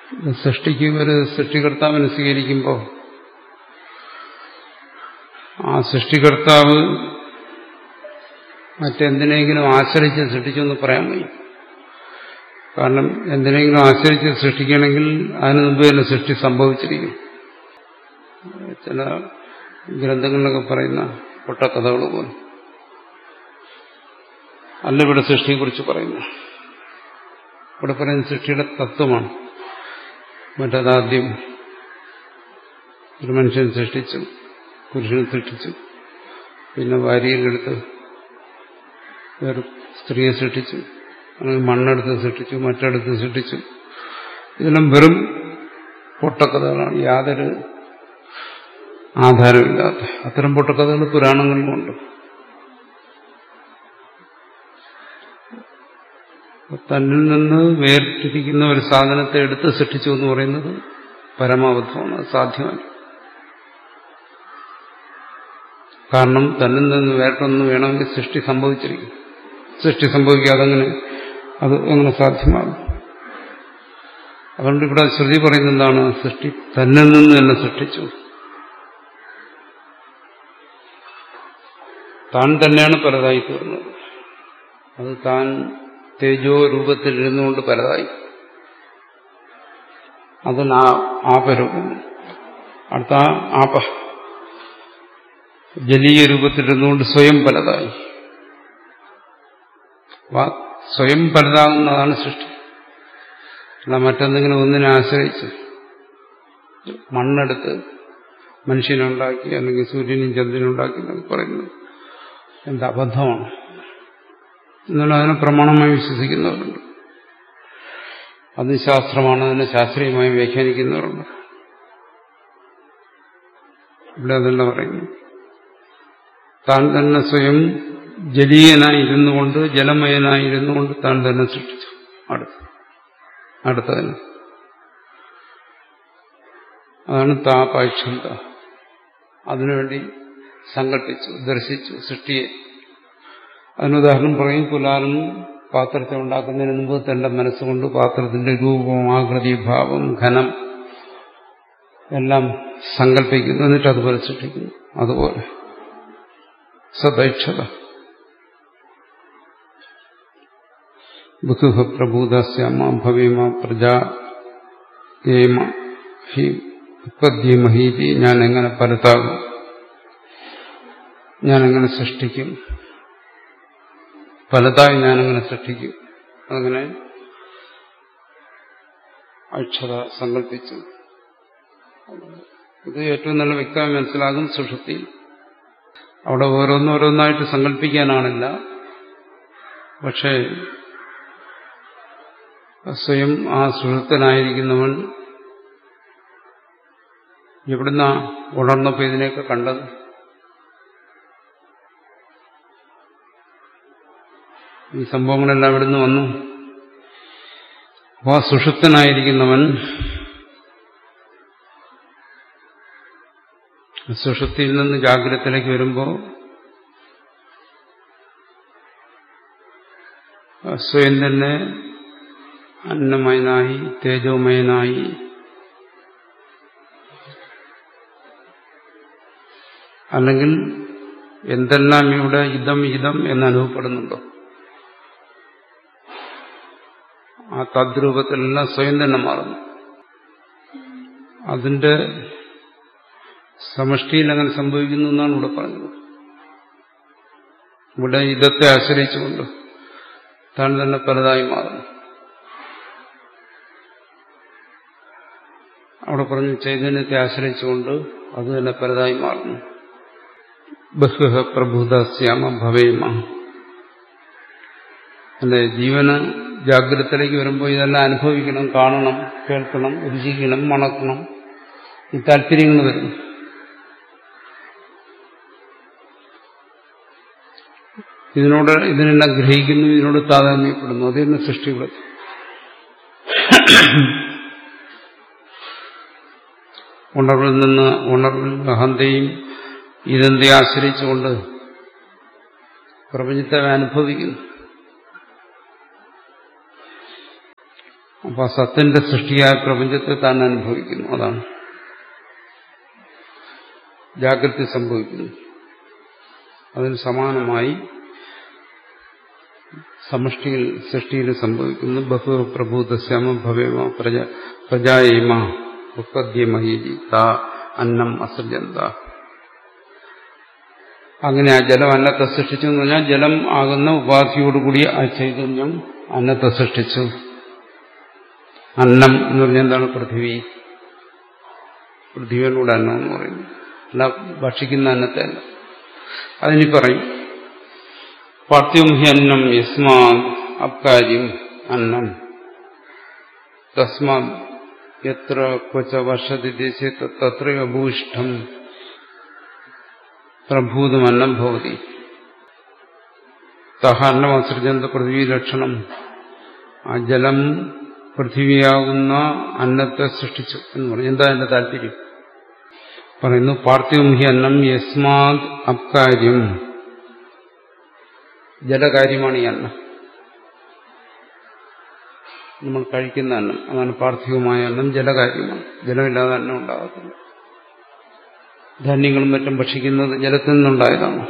സൃഷ്ടിക്ക് ഒരു സൃഷ്ടികർത്താവിനെ സ്വീകരിക്കുമ്പോൾ ആ സൃഷ്ടികർത്താവ് മറ്റെന്തിനെങ്കിലും ആശ്രയിച്ച് സൃഷ്ടിച്ചു എന്ന് പറയാൻ വയ്യ കാരണം എന്തിനെങ്കിലും ആശ്രയിച്ച് സൃഷ്ടിക്കണമെങ്കിൽ അതിനു മുമ്പ് തന്നെ സൃഷ്ടി സംഭവിച്ചിരിക്കും ചില ഗ്രന്ഥങ്ങളിലൊക്കെ പറയുന്ന പൊട്ടക്കഥകൾ പോലെ അല്ല ഇവിടെ സൃഷ്ടിയെക്കുറിച്ച് പറയുന്നു ഇവിടെ പറയുന്ന സൃഷ്ടിയുടെ തത്വമാണ് മറ്റതാദ്യം ഒരു മനുഷ്യൻ സൃഷ്ടിച്ചു പുരുഷനെ സൃഷ്ടിച്ചു പിന്നെ ഭാര്യയിലെടുത്ത് വേറെ സ്ത്രീയെ സൃഷ്ടിച്ചു അല്ലെങ്കിൽ മണ്ണെടുത്ത് സൃഷ്ടിച്ചു മറ്റെടുത്ത് സൃഷ്ടിച്ചു ഇതെല്ലാം വെറും പൊട്ടക്കഥകളാണ് യാതൊരു ആധാരമില്ലാത്ത അത്തരം പൊട്ടക്കഥകൾ പുരാണങ്ങളിലുമുണ്ട് തന്നിൽ നിന്ന് വേറിട്ടിരിക്കുന്ന ഒരു സാധനത്തെ എടുത്ത് സൃഷ്ടിച്ചു എന്ന് പറയുന്നത് പരമാബദ്ധമാണ് അത് സാധ്യമല്ല കാരണം തന്നിൽ നിന്ന് വേറിട്ടൊന്നും വേണമെങ്കിൽ സൃഷ്ടി സംഭവിച്ചിരിക്കും സൃഷ്ടി സംഭവിക്കാതെ അങ്ങനെ അത് എങ്ങനെ സാധ്യമാകും അതുകൊണ്ട് ഇവിടെ ശ്രുതി പറയുന്നത് എന്താണ് സൃഷ്ടി തന്നിൽ നിന്ന് തന്നെ സൃഷ്ടിച്ചു താൻ തന്നെയാണ് പലതായി തീർന്നത് അത് താൻ തേജോ രൂപത്തിൽ ഇരുന്നുകൊണ്ട് പലതായി അതിന് ആപരൂപം അടുത്ത ആപ ജലീയ രൂപത്തിലിരുന്നുകൊണ്ട് സ്വയം പലതായി സ്വയം പലതാകുന്നതാണ് സൃഷ്ടി അല്ല മറ്റെന്തെങ്കിലും ഒന്നിനെ ആശ്രയിച്ച് മണ്ണെടുത്ത് മനുഷ്യനുണ്ടാക്കി അല്ലെങ്കിൽ സൂര്യനും ചന്ദ്രനും ഉണ്ടാക്കി എന്നൊക്കെ പറയുന്നത് എന്താ അബദ്ധമാണ് എന്നാലും അതിനെ പ്രമാണമായി വിശ്വസിക്കുന്നവരുണ്ട് അത് ശാസ്ത്രമാണ് അതിനെ ശാസ്ത്രീയമായി വ്യാഖ്യാനിക്കുന്നവരുണ്ട് ഇവിടെ അതല്ല പറയുന്നു താൻ തന്നെ സ്വയം ജലീയനായിരുന്നു കൊണ്ട് ജലമയനായിരുന്നു കൊണ്ട് താൻ തന്നെ സൃഷ്ടിച്ചു അടുത്ത് അടുത്തതിന് അതാണ് താപാക്ഷന്ത അതിനുവേണ്ടി സങ്കല്പിച്ചു ദർശിച്ചു സൃഷ്ടിയെ അതിനുദാഹരണം പറയും കുലാലൻ പാത്രത്തെ ഉണ്ടാക്കുന്നതിന് മുമ്പ് തന്റെ മനസ്സുകൊണ്ട് പാത്രത്തിന്റെ രൂപം ആകൃതി ഭാവം ഘനം എല്ലാം സങ്കല്പിക്കുന്നു എന്നിട്ട് അതുപോലെ സൃഷ്ടിക്കുന്നു അതുപോലെ സദൈക്ഷത ബുധുഹ പ്രഭൂതസ്യാമ ഭവേമ പ്രജാ ഹി ഉത്പദ്യമഹീതി ഞാൻ എങ്ങനെ പലതാകും ഞാൻ എങ്ങനെ സൃഷ്ടിക്കും പലതായി ഞാനെങ്ങനെ സൃഷ്ടിക്കും അതങ്ങനെ അക്ഷത സങ്കല്പിച്ചു ഇത് ഏറ്റവും നല്ല വ്യക്തമായി മനസ്സിലാകും സുഷുപ്തി അവിടെ ഓരോന്നോരോന്നായിട്ട് സങ്കല്പിക്കാനാണില്ല പക്ഷേ സ്വയം ആ സുഹൃത്തനായിരിക്കുന്നവൻ എവിടുന്ന ഉണർന്നപ്പോൾ ഇതിനെയൊക്കെ കണ്ടത് ഈ സംഭവങ്ങളെല്ലാം എവിടുന്ന് വന്നു അപ്പോൾ ആ സുഷുപ്തനായിരിക്കുന്നവൻ സുഷുപ്തിയിൽ നിന്ന് ജാഗ്രതത്തിലേക്ക് വരുമ്പോൾ സ്വയം തന്നെ അന്നമയനായി തേജോമയനായി അല്ലെങ്കിൽ എന്തെല്ലാം ഇവിടെ ഇതം ഇതം എന്ന് അനുഭവപ്പെടുന്നുണ്ടോ ആ തദ്രൂപത്തിലെല്ലാം സ്വയം തന്നെ മാറുന്നു അതിന്റെ സമഷ്ടിയിൽ അങ്ങനെ സംഭവിക്കുന്നു എന്നാണ് ഇവിടെ പറഞ്ഞത് ഇവിടെ ഇതത്തെ ആശ്രയിച്ചുകൊണ്ട് താൻ തന്നെ പലതായി മാറുന്നു അവിടെ പറഞ്ഞു ചൈതന്യത്തെ ആശ്രയിച്ചുകൊണ്ട് അത് തന്നെ പലതായി മാറുന്നു ബഹുഹ പ്രഭുതാസ്യാമ ഭവേമ അല്ലെ ജീവന് ജാഗ്രതത്തിലേക്ക് വരുമ്പോൾ ഇതെല്ലാം അനുഭവിക്കണം കാണണം കേൾക്കണം രുചിക്കണം മണക്കണം ഈ താല്പര്യങ്ങൾ വരുന്നു ഇതിനോട് ഇതിനെല്ലാം ഗ്രഹിക്കുന്നു ഇതിനോട് താതാത്മ്യപ്പെടുന്നു അത് തന്നെ സൃഷ്ടികൾ ഉണർവിൽ നിന്ന് ഉണർവിൽ അഹന്തയും ഇതെന്തെ ആശ്രയിച്ചുകൊണ്ട് പ്രപഞ്ചത്തെ അനുഭവിക്കുന്നു അപ്പൊ സത്തിന്റെ സൃഷ്ടിയായ പ്രപഞ്ചത്തെ താൻ അനുഭവിക്കുന്നു അതാണ് ജാഗ്രത സംഭവിക്കുന്നു അതിന് സമാനമായി സമഷ്ടിയിൽ സൃഷ്ടിയിൽ സംഭവിക്കുന്നു ബഹു പ്രഭൂത ശ്യാമ ഭവേമ പ്രജ പ്രജായേമ ഉത്പദ്യമഹീജി താ അന്നം അസൃജന്ത അങ്ങനെ ആ ജലം അന്നത്തെ സൃഷ്ടിച്ചു എന്ന് പറഞ്ഞാൽ ജലം ആകുന്ന ഉപാധിയോടുകൂടി ആ ചൈതന്യം അന്നത്തെ സൃഷ്ടിച്ചു അന്നം എന്ന് പറഞ്ഞാൽ എന്താണ് പൃഥ്വി പൃഥ്വിയോടുകൂടെ അന്നം എന്ന് പറയുന്നു അല്ല ഭക്ഷിക്കുന്ന അന്നത്തെ അല്ല അതിനി പറയും പാർത്ഥ്യം ഹി അന്നം യസ്മാ അപ്കാര്യം അന്നം തസ്മാ എത്ര ക്വച വർഷതി ദേശേ തത്രയോ ഭൂയിഷ്ഠം പ്രഭൂതമന്നം ഭവതി തഹ അന്നം അസൃജന്ത പൃഥ്വി ലക്ഷണം ആ ജലം പൃഥ്വിയാകുന്ന അന്നത്തെ സൃഷ്ടിച്ചു എന്ന് പറഞ്ഞു എന്താ എന്റെ താല്പര്യം പറയുന്നു പാർത്ഥിവം ഹി അന്നം യസ്മാത് അപ്കാര്യം ജലകാര്യമാണ് ഈ അന്നം നമ്മൾ കഴിക്കുന്ന അന്നം അതാണ് പാർത്ഥിവമായ അന്നം ജലകാര്യമാണ് ജലമില്ലാതെ അന്നം ഉണ്ടാകത്തില്ല ധാന്യങ്ങളും മറ്റും ഭക്ഷിക്കുന്നത് ജലത്തിൽ നിന്നുണ്ടായതാണ്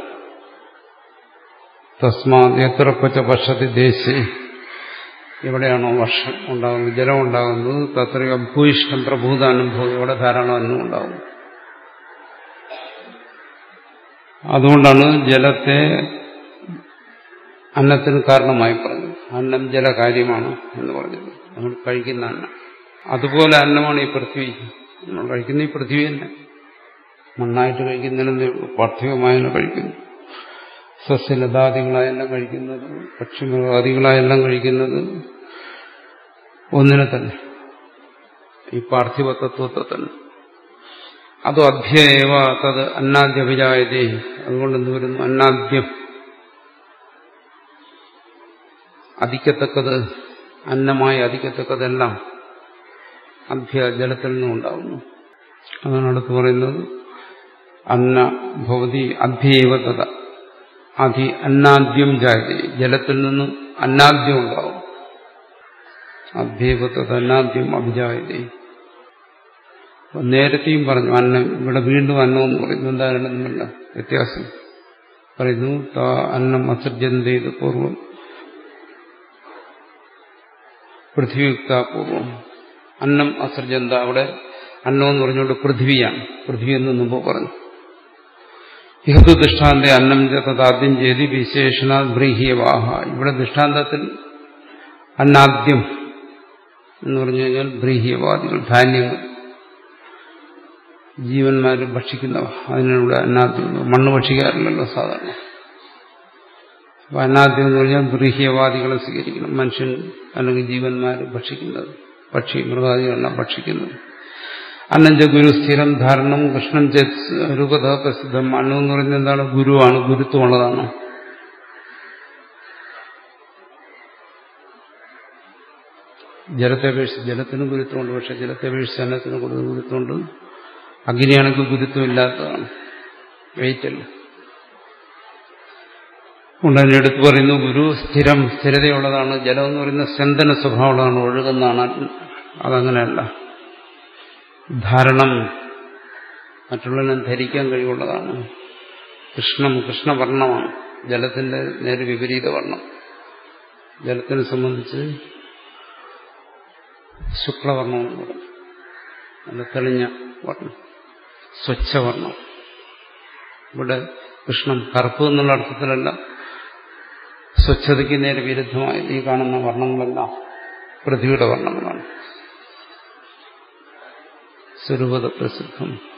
തസ്മാത് എത്ര പച്ച വർഷത്തെ ദേശേ എവിടെയാണോ വർഷം ഉണ്ടാകുന്നത് ജലം ഉണ്ടാകുന്നത് തത്രയോ ഭൂയിഷ്ടം പ്രഭൂതാനുഭവം ഇവിടെ ധാരാളം അന്നം ഉണ്ടാകും അതുകൊണ്ടാണ് ജലത്തെ അന്നത്തിന് കാരണമായി പറഞ്ഞത് അന്നം ജലകാര്യമാണ് എന്ന് പറഞ്ഞത് നമ്മൾ കഴിക്കുന്ന അന്നം അതുപോലെ അന്നമാണ് ഈ പൃഥ്വി നമ്മൾ കഴിക്കുന്ന ഈ പൃഥ്വി തന്നെ മണ്ണായിട്ട് കഴിക്കുന്നതിന് പാർത്ഥിവമായെല്ലാം കഴിക്കുന്നു സസ്യലതാദികളായെല്ലാം കഴിക്കുന്നത് പക്ഷിമൃഗാദികളായെല്ലാം കഴിക്കുന്നത് ഒന്നിനെ തന്നെ ഈ പാർത്ഥിവ തത്വത്തെ തന്നെ അതോ അധ്യയവ തത് അന്നാദ്യഭിജായതേ അതുകൊണ്ട് എന്ത് വരുന്നു അന്നാദ്യം അധിക്കത്തക്കത് അന്നമായി അധിക്കത്തക്കതെല്ലാം അഭ്യ ജലത്തിൽ നിന്നും ഉണ്ടാകുന്നു അതാണ് അടുത്ത് പറയുന്നത് അന്ന ഭവതി അഭ്യവ തഥ അധി അന്നാദ്യം ജാതി ജലത്തിൽ നിന്നും അന്നാദ്യം ഉണ്ടാവും അഭ്യവ തഥ അന്നാദ്യം അഭിജായതേ നേരത്തെയും പറഞ്ഞു അന്നം ഇവിടെ വീണ്ടും അന്നം എന്ന് പറയുന്നു എന്താണ് തമ്മിലുള്ള വ്യത്യാസം പറയുന്നു താ അന്നം അസർജന്തേത് പൂർവം പൃഥ്വിയുക്താപൂർവം അന്നം അസർജന്ത അവിടെ അന്നം എന്ന് പറഞ്ഞുകൊണ്ട് പൃഥ്വിയാണ് പൃഥ്വി എന്ന് മുമ്പ് പറഞ്ഞു ഇഹതു ദൃഷ്ടാന്ത അന്നം തഥാദ്യം ചെയ്തി വിശേഷണ ബ്രീഹിയവാഹ ഇവിടെ ദൃഷ്ടാന്തത്തിൽ അന്നാദ്യം എന്ന് പറഞ്ഞു കഴിഞ്ഞാൽ ബ്രീഹിയവാദികൾ ധാന്യങ്ങൾ ജീവന്മാർ ഭക്ഷിക്കുന്നവ അതിനുള്ള അന്നാദ്യം മണ്ണ് ഭക്ഷിക്കാറില്ലല്ലോ സാധാരണ അപ്പൊ അന്നാദ്യം എന്ന് പറഞ്ഞാൽ ബ്രീഹ്യവാദികളെ സ്വീകരിക്കണം മനുഷ്യൻ അല്ലെങ്കിൽ ജീവന്മാർ ഭക്ഷിക്കുന്നത് പക്ഷി മൃഗാദികളെല്ലാം ഭക്ഷിക്കുന്നത് അന്നഞ്ച ഗുരു സ്ഥിരം ധാരണം കൃഷ്ണൻ രൂപത പ്രസിദ്ധം അണ്ണം എന്ന് പറയുന്നത് എന്താണ് ഗുരുവാണ് ഗുരുത്വമുള്ളതാണ് ജലത്തെ അപേക്ഷിച്ച് ജലത്തിനും ഗുരുത്വമുണ്ട് പക്ഷെ ജലത്തെ അപേക്ഷിച്ച് അന്നത്തിന് കൂടുതൽ ഗുരുത്വമുണ്ട് അഗ്നിയാണെങ്കിൽ ഗുരുത്വം ഇല്ലാത്തതാണ് വെയിറ്റല്ല ഉടനെ എടുത്തു പറയുന്നു ഗുരു സ്ഥിരം സ്ഥിരതയുള്ളതാണ് ജലം എന്ന് പറയുന്ന സ്യന്തന സ്വഭാവമുള്ളതാണ് ഒഴുകുന്നതാണ് അതങ്ങനെയല്ല ധാരണം മറ്റുള്ളവനെ ധരിക്കാൻ കഴിവുള്ളതാണ് കൃഷ്ണം കൃഷ്ണവർണ്ണമാണ് ജലത്തിന്റെ നേരെ വിപരീത വർണ്ണം ജലത്തിനെ സംബന്ധിച്ച് ശുക്ലവർണ്ണം എന്ന് പറയും നല്ല തെളിഞ്ഞ വർണ്ണം സ്വച്ഛവർണ്ണം ഇവിടെ കൃഷ്ണം കറുപ്പ് എന്നുള്ള അർത്ഥത്തിലല്ല സ്വച്ഛതയ്ക്ക് നേരെ വിരുദ്ധമായി ഈ കാണുന്ന വർണ്ണങ്ങളെല്ലാം പൃഥ്വിയുടെ വർണ്ണങ്ങളാണ് സ്വരൂപത പ്രസിദ്ധം